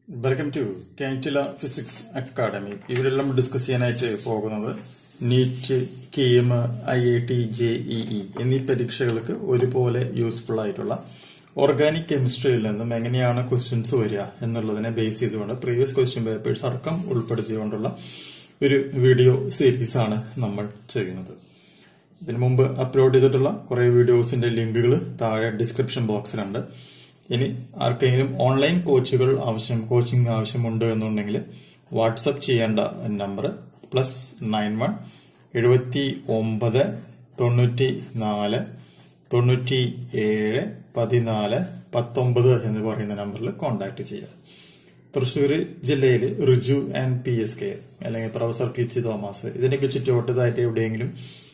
welcome to കാൻറ്റില physics academy ഇവരെല്ലാം discuss ചെയ്യാനായിട്ട് പോകുന്നത് NEET KEAM I I T J E എന്നീ പരീക്ഷകൾക്ക് ഒരുപോലെ യൂസ്ഫുൾ ആയിട്ടുള്ള ഓർഗാനിക് കെമിസ്ട്രിയിൽ നിന്നും എങ്ങനെയാണ് ക്വസ്റ്റ്യൻസ് വരിക എന്നുള്ളതിനെ ബേസ് ചെയ്തുകൊണ്ട് പ്രീവിയസ് ക്വസ്റ്റ്യൻ പേപ്പേഴ്സ് അടക്കം ഉൾപ്പെടുത്തിക്കൊണ്ടുള്ള ഒരു വീഡിയോ സീരീസ് ആണ് നമ്മൾ ചെയ്യുന്നത് ഇതിനു മുമ്പ് അപ്ലോഡ് ചെയ്തിട്ടുള്ള കുറെ വീഡിയോസിന്റെ ലിങ്കുകൾ താഴെ ഡിസ്ക്രിപ്ഷൻ ബോക്സിലുണ്ട് ഇനി ആർക്കെങ്കിലും ഓൺലൈൻ കോച്ചുകൾ ആവശ്യം കോച്ചിങ് ആവശ്യമുണ്ട് എന്നുണ്ടെങ്കിൽ വാട്സപ്പ് ചെയ്യേണ്ട നമ്പർ പ്ലസ് നയൻ വൺ എഴുപത്തി ഒമ്പത് തൊണ്ണൂറ്റി നാല് തൊണ്ണൂറ്റി ഏഴ് പതിനാല് പത്തൊമ്പത് എന്ന് പറയുന്ന നമ്പറിൽ കോൺടാക്ട് ചെയ്യുക തൃശ്ശൂർ ജില്ലയിൽ Riju and P S K അല്ലെങ്കിൽ പ്രൊഫസർ കിച്ചി തോമസ് ഇതിനൊക്കെ ചുറ്റുവട്ടത്തായിട്ട് എവിടെയെങ്കിലും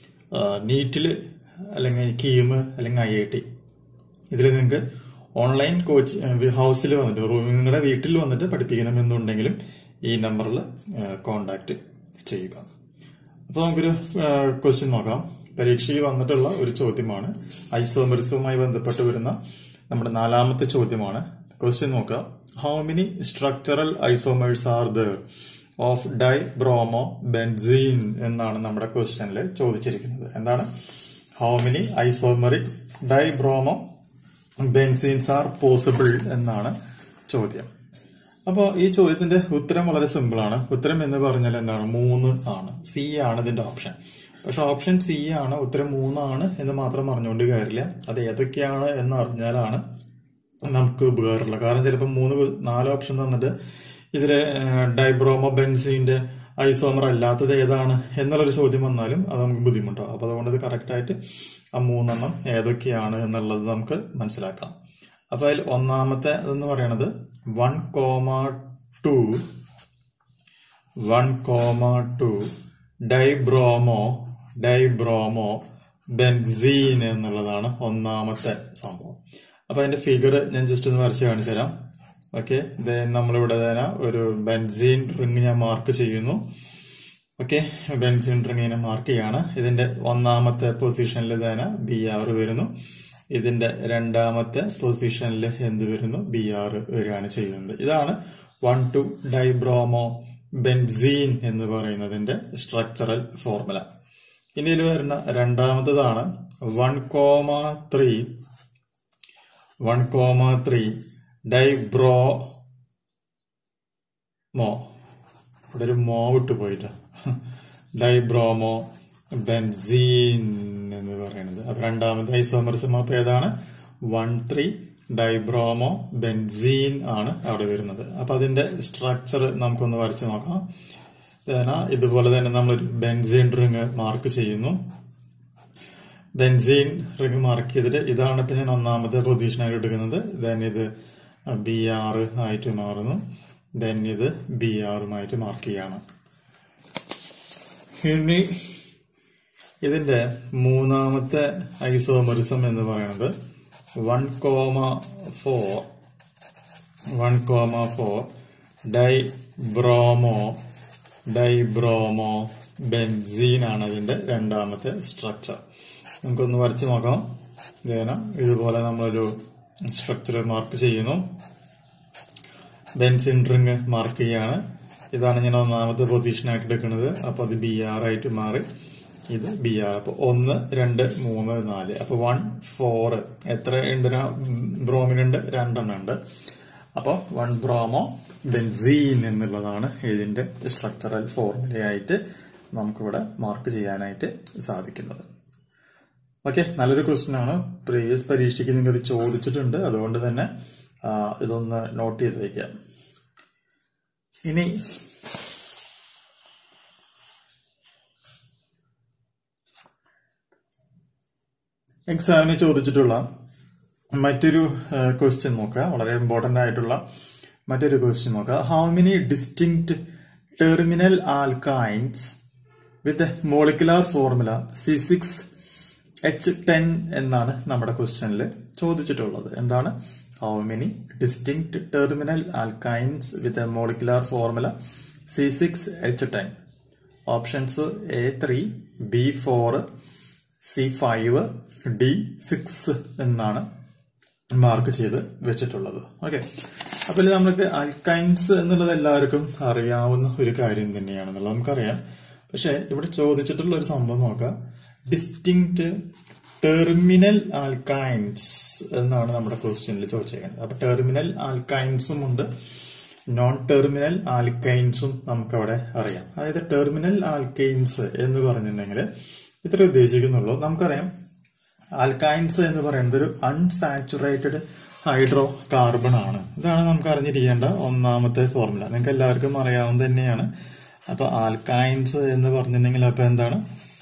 നീറ്റില് അല്ലെങ്കിൽ കീം അല്ലെങ്കിൽ ഐ ഐ ടി ഇതിൽ നിങ്ങൾക്ക് ഓൺലൈൻ കോച്ച് ഹൗസിൽ വന്നിട്ട് നിങ്ങളുടെ വീട്ടിൽ വന്നിട്ട് പഠിപ്പിക്കണമെന്നുണ്ടെങ്കിലും ഈ നമ്പറിൽ കോണ്ടാക്ട് ചെയ്യുക അപ്പൊ നമുക്കൊരു ക്വസ്റ്റ്യൻ നോക്കാം പരീക്ഷയിൽ വന്നിട്ടുള്ള ഒരു ചോദ്യമാണ് ഐസോമറിസവുമായി ബന്ധപ്പെട്ട് വരുന്ന നമ്മുടെ നാലാമത്തെ ചോദ്യമാണ് ക്വസ്റ്റ്യൻ നോക്കുക how many structural isomers are there of di bromo benzene എന്നാണ് നമ്മുടെ ക്വസ്റ്റ്യനിൽ ചോദിച്ചിരിക്കുന്നത് എന്താണ് how many isomeric di bromo benzenes are possible എന്നാണ് ചോദ്യം അപ്പോൾ ഈ ചോദ്യത്തിന്റെ ഉത്തരം വളരെ സിമ്പിൾ ആണ് ഉത്തരം എന്ന് പറഞ്ഞാൽ എന്താണ് മൂന്ന് ആണ് സി ആണ് ഇതിന്റെ ഓപ്ഷൻ പക്ഷെ ഓപ്ഷൻ സി ആണ് ഉത്തരം മൂന്നാണ് എന്ന് മാത്രം പറഞ്ഞുകൊണ്ട് കാര്യമില്ല അത് ഏതൊക്കെയാണ് എന്ന് അറിഞ്ഞാലാണ് നമുക്ക് ഉപകാരമുള്ളത് കാരണം ചിലപ്പോൾ മൂന്ന് നാല് ഓപ്ഷൻ തന്നിട്ട് ഇതിലെ ഡൈബ്രോമോ ബെൻസിന്റെ ഐസോമർ അല്ലാത്തത് ഏതാണ് എന്നുള്ളൊരു ചോദ്യം വന്നാലും അത് നമുക്ക് ബുദ്ധിമുട്ടാവും അപ്പൊ അതുകൊണ്ട് ഇത് കറക്റ്റ് ആയിട്ട് ആ മൂന്നെണ്ണം ഏതൊക്കെയാണ് എന്നുള്ളത് നമുക്ക് മനസ്സിലാക്കാം അപ്പൊ അതിൽ ഒന്നാമത്തെ എന്ന് പറയണത് one comma two one comma two dibromo dibromo benzene എന്നുള്ളതാണ് ഒന്നാമത്തെ സംഭവം അപ്പൊ അതിന്റെ ഫിഗർ ഞാൻ ജസ്റ്റ് ഒന്ന് വരച്ച് കാണിച്ചു തരാം ഓക്കെ നമ്മളിവിടെ തന്നെ ഒരു ബെൻസീൻ റിങ് ഞാൻ മാർക്ക് ചെയ്യുന്നു ഓക്കെ ബെൻസീൻ റിങ് ഇങ്ങനെ മാർക്ക് ചെയ്യാണ് ഇതിന്റെ ഒന്നാമത്തെ പൊസിഷനിൽ തന്നെ ബി ആർ വരുന്നു ഇതിന്റെ രണ്ടാമത്തെ പൊസിഷനിൽ എന്ത് വരുന്നു ബി ആർ വരികയാണ് ചെയ്യുന്നത് ഇതാണ് വൺ ടു ഡൈബ്രോമോ ബെൻസീൻ എന്ന് പറയുന്നതിന്റെ സ്ട്രക്ചറൽ ഫോർമുല ഇനി ഇതിൽ വരുന്ന രണ്ടാമത്തതാണ് one comma three one comma three dibromo ഇവിടെ ഒരു മോ വിട്ടു പോയിട്ട് ഡൈബ്രോമോ ബെൻസീൻ എന്ന് പറയുന്നത് അപ്പൊ രണ്ടാമത്തെ ഐസോമറിസം അപ്പൊ ഏതാണ് വൺ ത്രീ ഡൈബ്രോമോ ബെൻസീൻ ആണ് അവിടെ വരുന്നത് അപ്പൊ അതിന്റെ സ്ട്രക്ചർ നമുക്കൊന്ന് വരച്ചു നോക്കാം ഇതുപോലെ തന്നെ നമ്മളൊരു ബെൻസീൻ റിങ് മാർക്ക് ചെയ്യുന്നു ബെൻസീൻ റിങ് മാർക്ക് ചെയ്തിട്ട് ഇതാണ് ഇപ്പൊ ഞാൻ ഒന്നാമത്തെ പൊസിഷനായിട്ട് എടുക്കുന്നത് ദെൻ ഇത് ബി ആർ ആയിട്ട് മാറുന്നു ദെൻ ഇത് ബി ആറുമായിട്ട് മാർക്ക് ചെയ്യാണ് ഇനി ഇതിന്റെ മൂന്നാമത്തെ ഐസോമറിസം എന്ന് പറയുന്നത് one comma four one comma four di bromo dibromo benzene ആണ് അതിന്റെ രണ്ടാമത്തെ സ്ട്രക്ചർ നമുക്കൊന്ന് വരച്ചു നോക്കാം ഇതേന ഇതുപോലെ നമ്മളൊരു സ്ട്രക്ചർ മാർക്ക് ചെയ്യുന്നു ബെൻസിൻ റിങ് മാർക്ക് ചെയ്യാണ് ഇതാണ് ഞാൻ ഒന്നാമത്തെ പൊസിഷനായിട്ട് എടുക്കുന്നത് അപ്പൊ അത് ബി ആർ ആയിട്ട് മാറി ഇത് ബി ആർ അപ്പൊ ഒന്ന് രണ്ട് മൂന്ന് നാല് അപ്പൊ വൺ ഫോർ എത്ര ഉണ്ട് ബ്രോമിനുണ്ട് രണ്ടെണ്ണം ഉണ്ട് അപ്പൊ വൺ ബ്രോമോ ബെൻസീൻ എന്നുള്ളതാണ് ഇതിന്റെ സ്ട്രക്ചറൽ ഫോർമുലയായിട്ട് നമുക്കിവിടെ മാർക്ക് ചെയ്യാനായിട്ട് സാധിക്കുന്നത് ഓക്കെ നല്ലൊരു ക്വസ്റ്റ്യൻ ആണ് പ്രീവിയസ് പരീക്ഷയ്ക്ക് നിങ്ങൾക്ക് ഇത് ചോദിച്ചിട്ടുണ്ട് അതുകൊണ്ട് തന്നെ ഇതൊന്ന് നോട്ട് ചെയ്ത് വയ്ക്കാം ഇനി എക്സാമിന് ചോദിച്ചിട്ടുള്ള മറ്റൊരു ക്വസ്റ്റ്യൻ നോക്കുക വളരെ ഇമ്പോർട്ടന്റ് ആയിട്ടുള്ള മറ്റൊരു ക്വസ്റ്റ്യൻ നോക്കുക how many distinct terminal alkynes with molecular formula C six H ten എന്നാണ് നമ്മുടെ ക്വസ്റ്റ്യനിൽ ചോദിച്ചിട്ടുള്ളത് എന്താണ് how many distinct terminal alkynes with molecular formula C six H ten options A three B four C five D six എന്നാണ് mark ചെയ്ത് വെച്ചിട്ടുള്ളത് okay അപ്പൊ ഇത് നമുക്ക് അൽക്കൈൻസ് എന്നുള്ളത് എല്ലാവർക്കും അറിയാവുന്ന ഒരു കാര്യം തന്നെയാണെന്നുള്ളത് നമുക്കറിയാം പക്ഷെ ഇവിടെ ചോദിച്ചിട്ടുള്ള ഒരു സംഭവം നോക്കാം ഡിസ്റ്റിങ്ക്റ്റ് ടെർമിനൽ ആൽക്കൈൻസ് എന്നാണ് നമ്മുടെ ക്വസ്റ്റ്യനിൽ ചോദിച്ചേക്കുന്നത് അപ്പൊ ടെർമിനൽ ആൽക്കൈൻസും ഉണ്ട് നോൺ ടെർമിനൽ ആൽക്കൈൻസും നമുക്കവിടെ അറിയാം അതായത് ടെർമിനൽ ആൽക്കൈൻസ് എന്ന് പറഞ്ഞിട്ടുണ്ടെങ്കിൽ ഇത്ര ഉദ്ദേശിക്കുന്നുള്ളൂ നമുക്കറിയാം ആൽക്കൈൻസ് എന്ന് പറയുന്നത് ഒരു അൺസാച്ചുറേറ്റഡ് ഹൈഡ്രോ കാർബൺ ആണ് ഇതാണ് നമുക്ക് അറിഞ്ഞിരിക്കേണ്ട ഒന്നാമത്തെ ഫോർമുല നിങ്ങൾക്ക് എല്ലാവർക്കും അറിയാവുന്ന തന്നെയാണ് അപ്പൊ ആൽക്കൈൻസ് എന്ന് പറഞ്ഞിട്ടുണ്ടെങ്കിൽ അപ്പൊ എന്താണ്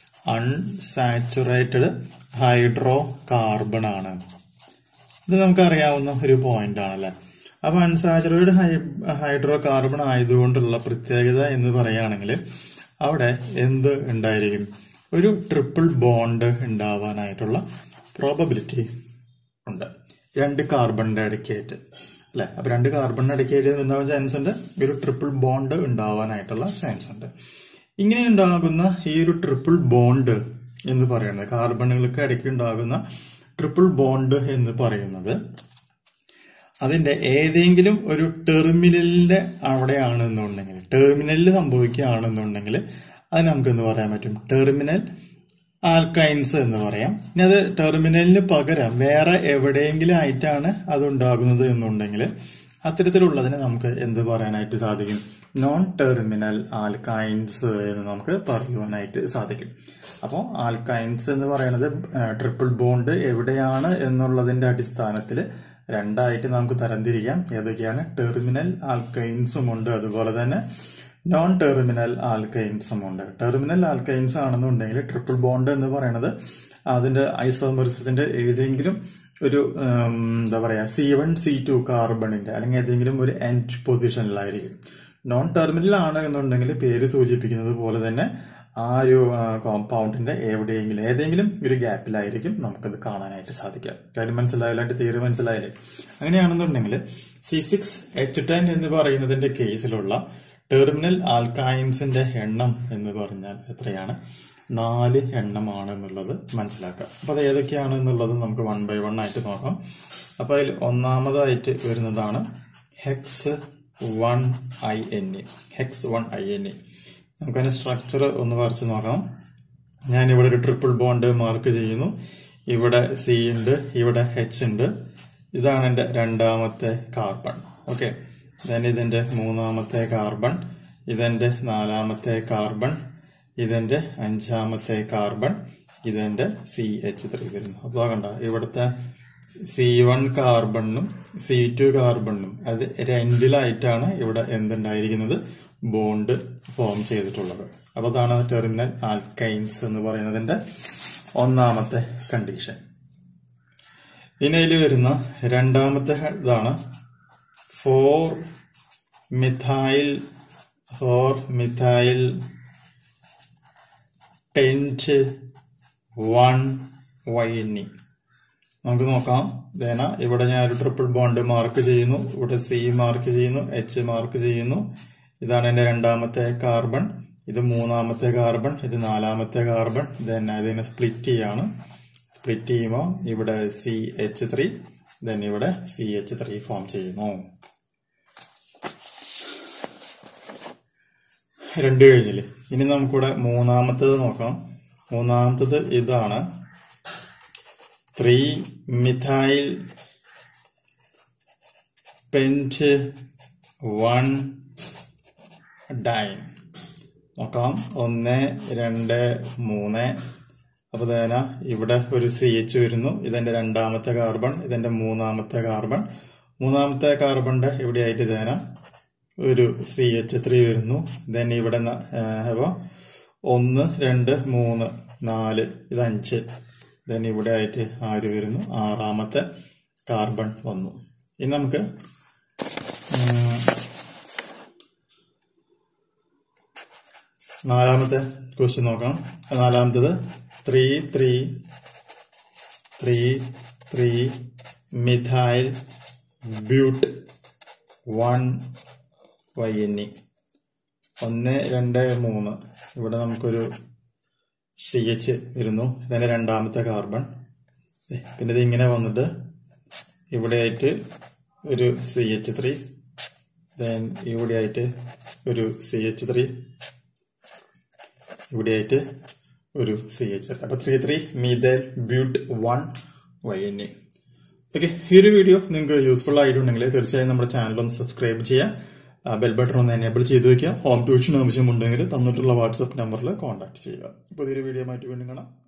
അൺസാച്ചുറേറ്റഡ് ഹൈഡ്രോ കാർബൺ ആണ് ഇത് നമുക്ക് അറിയാവുന്ന ഒരു പോയിന്റ് ആണല്ലേ അപ്പൊ അൺസാച്ചുറേറ്റഡ് ഹൈഡ്രോ കാർബൺ ആയതുകൊണ്ടുള്ള പ്രത്യേകത എന്ന് പറയുകയാണെങ്കിൽ അവിടെ എന്ത് ഉണ്ടായിരിക്കും ഒരു ട്രിപ്പിൾ ബോണ്ട് ഉണ്ടാവാനായിട്ടുള്ള പ്രോബബിലിറ്റി ഉണ്ട് രണ്ട് കാർബണിന്റെ ഇടയ്ക്കായിട്ട് അല്ലെ അപ്പൊ രണ്ട് കാർബണിന്റെ ഇടയ്ക്കായിട്ട് ഉണ്ടാവാൻ ചാൻസ് ഉണ്ട് ഒരു ട്രിപ്പിൾ ബോണ്ട് ഉണ്ടാവാനായിട്ടുള്ള ചാൻസ് ഉണ്ട് ഇങ്ങനെ ഉണ്ടാകുന്ന ഈ ഒരു ട്രിപ്പിൾ ബോണ്ട് എന്ന് പറയുന്നത് കാർബണുകൾക്ക് ഇടയ്ക്ക് ഉണ്ടാകുന്ന ട്രിപ്പിൾ ബോണ്ട് എന്ന് പറയുന്നത് അതിന്റെ ഏതെങ്കിലും ഒരു ടെർമിനലിന്റെ അവിടെയാണെന്നുണ്ടെങ്കിൽ ടെർമിനലിൽ സംഭവിക്കുകയാണെന്നുണ്ടെങ്കിൽ അത് നമുക്ക് എന്ന് പറയാൻ പറ്റും ടെർമിനൽ ആൽക്കൈൻസ് എന്ന് പറയാം ഇനി അത് ടെർമിനലിന് പകരം വേറെ എവിടെയെങ്കിലും ആയിട്ടാണ് അത് ഉണ്ടാകുന്നത് എന്നുണ്ടെങ്കിൽ അത്തരത്തിലുള്ളതിനെ നമുക്ക് എന്ത് പറയാനായിട്ട് സാധിക്കും നോൺ ടെർമിനൽ ആൽക്കൈൻസ് എന്ന് നമുക്ക് പറയുവാനായിട്ട് സാധിക്കും അപ്പോൾ ആൽക്കൈൻസ് എന്ന് പറയുന്നത് ട്രിപ്പിൾ ബോണ്ട് എവിടെയാണ് എന്നുള്ളതിന്റെ അടിസ്ഥാനത്തിൽ രണ്ടായിട്ട് നമുക്ക് തരംതിരിക്കാം ഏതൊക്കെയാണ് ടെർമിനൽ ആൽക്കൈൻസും ഉണ്ട് അതുപോലെ തന്നെ നോൺ ടെർമിനൽ ആൽക്കൈൻസും ഉണ്ട് ടെർമിനൽ ആൽക്കൈൻസ് ആണെന്നുണ്ടെങ്കിൽ ട്രിപ്പിൾ ബോണ്ട് എന്ന് പറയുന്നത് അതിന്റെ ഐസോമറിസത്തിന്റെ ഏതെങ്കിലും ഒരു എന്താ പറയാ സി വൺ സി ടു കാർബണിന്റെ അല്ലെങ്കിൽ ഏതെങ്കിലും ഒരു എൻഡ് പൊസിഷനിലായിരിക്കും നോൺ ടെർമിനൽ ആണ് എന്നുണ്ടെങ്കിൽ പേര് സൂചിപ്പിക്കുന്നത് പോലെ തന്നെ ആ ഒരു കോമ്പൗണ്ടിന്റെ എവിടെയെങ്കിലും ഏതെങ്കിലും ഒരു ഗ്യാപ്പിലായിരിക്കും നമുക്കത് കാണാനായിട്ട് സാധിക്കുക കാര്യം മനസ്സിലായില്ല അതിന്റെ തീരെ മനസ്സിലായില്ലേ അങ്ങനെയാണെന്നുണ്ടെങ്കിൽ സി സിക്സ് എച്ച് ടെൻ എന്ന് പറയുന്നതിന്റെ കേസിലുള്ള ടെർമിനൽ ആൽക്കൈൻസിന്റെ എണ്ണം എന്ന് പറഞ്ഞാൽ എത്രയാണ് നാല് എണ്ണമാണ് എന്നുള്ളത് മനസ്സിലാക്കുക അപ്പൊ അത് ഏതൊക്കെയാണ് എന്നുള്ളത് നമുക്ക് വൺ ബൈ വൺ ആയിട്ട് നോക്കാം അപ്പൊ അതിൽ ഒന്നാമതായിട്ട് വരുന്നതാണ് hex one I N A hex one I N A നമുക്കതിന്റെ സ്ട്രക്ചർ ഒന്ന് വരച്ച് നോക്കാം ഞാൻ ഇവിടെ ഒരു ട്രിപ്പിൾ ബോണ്ട് മാർക്ക് ചെയ്യുന്നു ഇവിടെ സി ഉണ്ട് ഇവിടെ എച്ച് ഉണ്ട് ഇതാണ് എന്റെ രണ്ടാമത്തെ കാർബൺ ഓക്കെ ദെൻ ഇതിന്റെ മൂന്നാമത്തെ കാർബൺ ഇതെന്റെ നാലാമത്തെ കാർബൺ ഇതെന്റെ അഞ്ചാമത്തെ കാർബൺ ഇതെന്റെ സി എച്ച് ത്രീ വരുന്നു അപ്പോൾ കണ്ട ഇവിടുത്തെ സി വൺ കാർബണും സി ടു കാർബണും അത് രണ്ടിലായിട്ടാണ് ഇവിടെ എന്തുണ്ടായിരിക്കുന്നത് ബോണ്ട് ഫോം ചെയ്തിട്ടുള്ളത് അപ്പൊ അതാണ് ടെർമിനൽ ആൽക്കൈൻസ് എന്ന് പറയുന്നതിന്റെ ഒന്നാമത്തെ കണ്ടീഷൻ ഇനി അതിൽ വരുന്ന രണ്ടാമത്തെ ഇതാണ് four methyl four methyl pent one yne നമുക്ക് നോക്കാം ദേന ഇവിടെ ഞാൻ ഒരു ട്രിപ്പിൾ ബോണ്ട് മാർക്ക് ചെയ്യുന്നു ഇവിടെ സി മാർക്ക് ചെയ്യുന്നു എച്ച് മാർക്ക് ചെയ്യുന്നു ഇതാണ് എന്റെ രണ്ടാമത്തെ കാർബൺ ഇത് മൂന്നാമത്തെ കാർബൺ ഇത് നാലാമത്തെ കാർബൺ ദെൻ അതിനെ സ്പ്ലിറ്റ് ചെയ്യാണ് സ്പ്ലിറ്റ് ചെയ്യുമ്പോൾ ഇവിടെ സി എച്ച് ത്രീ ദെൻ ഇവിടെ സി എച്ച് ത്രീ ഫോം ചെയ്യുന്നു രണ്ട് കഴിഞ്ഞില്ലേ ഇനി നമുക്കിവിടെ മൂന്നാമത്തത് നോക്കാം മൂന്നാമത്തത് ഇതാണ് three methyl pent one diene നോക്കാം ഒന്ന് രണ്ട് മൂന്ന് അപ്പൊ തേന ഇവിടെ ഒരു സി എച്ച് വരുന്നു ഇതെന്റെ രണ്ടാമത്തെ കാർബൺ ഇതെന്റെ മൂന്നാമത്തെ കാർബൺ മൂന്നാമത്തെ കാർബണിന്റെ ഇവിടെയായിട്ട് തേന ഒരു സി എച്ച് ത്രീ വരുന്നു ദെൻ ഇവിടെ അപ്പൊ ഒന്ന് രണ്ട് മൂന്ന് നാല് ഇത് അഞ്ച് ദെൻ ഇവിടെ ആയിട്ട് ആര് വരുന്നു ആറാമത്തെ കാർബൺ വന്നു ഇനി നമുക്ക് നാലാമത്തെ ക്വസ്റ്റ്യൻ നോക്കാം നാലാമത്തത് three three three three methyl but one Y N E ഒന്ന് രണ്ട് മൂന്ന് ഇവിടെ നമുക്കൊരു സി എച്ച് വരുന്നു ഇതിന്റെ രണ്ടാമത്തെ കാർബൺ പിന്നെ ഇത് ഇങ്ങനെ വന്നിട്ട് ഇവിടെയായിട്ട് ഒരു സി എച്ച് ത്രീ ദെൻ ഇവിടെയായിട്ട് ഒരു സി എച്ച് ത്രീ ഇവിടെയായിട്ട് ഒരു സി എച്ച് ത്രീ അപ്പൊ three three methyl but one Y N A okay ഈ ഒരു വീഡിയോ നിങ്ങൾക്ക് യൂസ്ഫുൾ ആയിട്ടുണ്ടെങ്കിൽ തീർച്ചയായും നമ്മുടെ ചാനൽ ഒന്ന് സബ്സ്ക്രൈബ് ചെയ്യുക ബെൽ ബട്ടൺ ഒന്ന് എനേബിൾ ചെയ്ത് വെക്കുക ഹോം ട്യൂഷൻ ആവശ്യമുണ്ടെങ്കിൽ തന്നിട്ടുള്ള വാട്സ്ആപ്പ് നമ്പറിൽ കോൺടാക്ട് ചെയ്യുക പുതിയൊരു വീഡിയോ ആയിട്ട് വീണ്ടും കാണാം